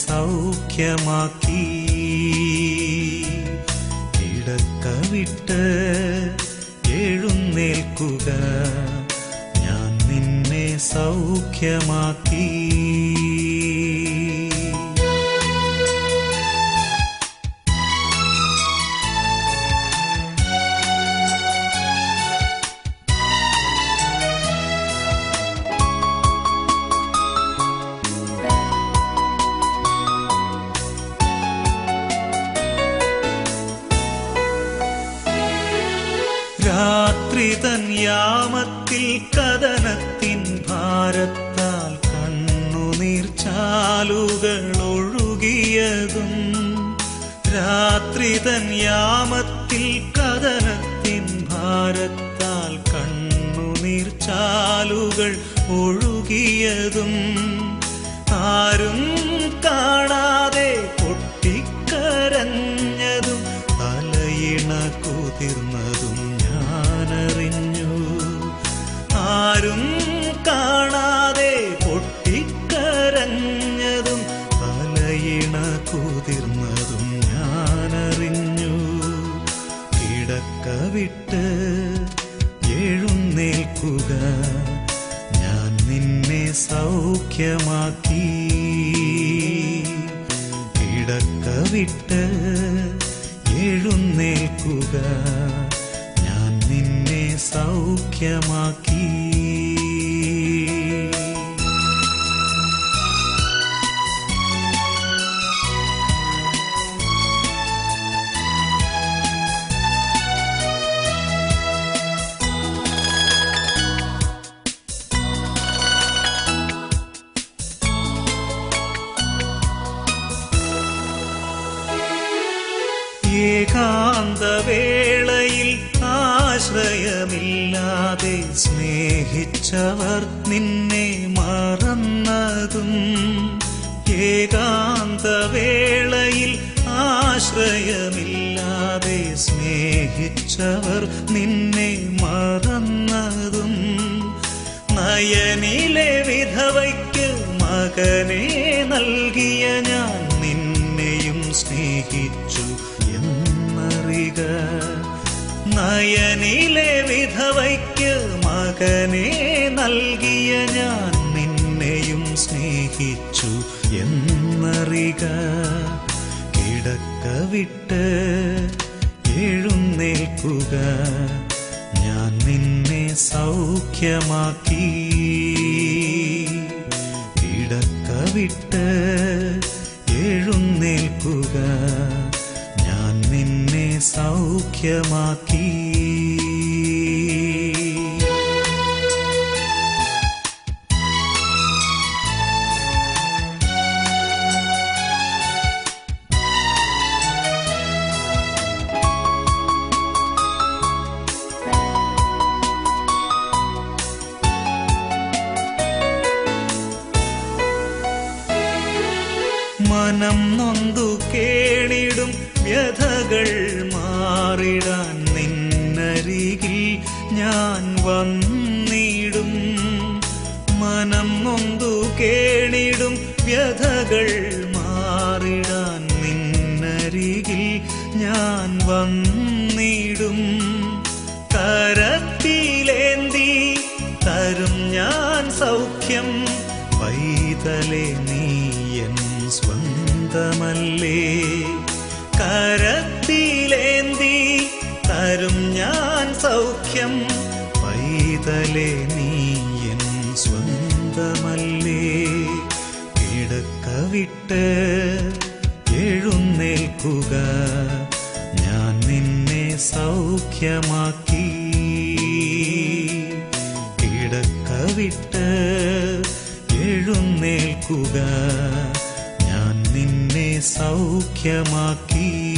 സൗഖ്യമാക്കി കിടക്ക വിട്ട് എഴുന്നേൽക്കുക ഞാൻ നിന്നെ സൗഖ്യമാക്കി രാത്രി തൻ യാമത്തിൽ കഥനത്തിൻ ഭാരത്താൽ കണ്ണുനീർ ചാലുകൾ ഒഴുകിയതും രാത്രി തൻ യാമത്തിൽ കഥനത്തിൻ ഭാരത്താൽ കണ്ണുനീർ ചാലുകൾ ഒഴുകിയതും ആരും കാണാതെ പൊട്ടിക്കരഞ്ഞതും തലയിണ കുതിർന്നതും ഞാനറിഞ്ഞു ആരും കാണാതെ പൊട്ടിക്കരഞ്ഞതും തലയിണ കുതിർന്നതും ഞാനറിഞ്ഞു കിടക്ക വിട്ട് എഴുന്നേൽക്കുക ഞാൻ നിന്നെ സൗഖ്യമാക്കി കിടക്ക വിട്ട് എഴുന്നേൽക്കുക ഞാൻ നിന്നെ സൗഖ്യമാക്കി ഏകാന്തവേളയിൽ ആശ്രയമില്ലാതെ സ്നേഹിച്ചവർ നിന്നെ മറന്നതും ഏകാന്തവേളയിൽ ആശ്രയമില്ലാതെ സ്നേഹിച്ചവർ നിന്നെ മറന്നതും നയനിലെ വിധവയ്ക്ക് മകനെ നൽകിയ ഞാൻ നിന്നെയും സ്നേഹിച്ചു എന്നറിക നയനിലെ വിധവയ്ക്ക് മകനെ നൽകിയ ഞാൻ നിന്നെയും സ്നേഹിച്ചു എന്നറിക കിടക്ക വിട്ട് എഴുന്നേൽക്കുക ഞാൻ നിന്നെ സൗഖ്യമാക്കി കിടക്ക വിട്ട് എഴുന്നേൽക്കുക ഞാൻ നിന്നെ സൗഖ്യമാക്കി മനം നൊന്തു കേണിടും വ്യഥകൾ മാറിടാൻ നിന്നരികിൽ ഞാൻ വന്നിടും മനം നൊന്തു കേണിടും വ്യഥകൾ മാറിടാൻ നിന്നരികിൽ ഞാൻ വന്നിടും കരത്തിലേന്തി തരും ഞാൻ സൗഖ്യം പൈതലെ നീയൻ സ്വന്തമല്ലേ കരത്തിലേന്തി തരും ഞാൻ സൗഖ്യം പൈതലെ നീയൻ സ്വന്തമല്ലേ കിടക്ക വിട്ട് എഴുന്നേൽക്കുക ഞാൻ നിന്നെ സൗഖ്യമാക്കി കിടക്ക വിട്ട് എഴുന്നേൽക്കുക ഞാൻ നിന്നെ സൗഖ്യമാക്കി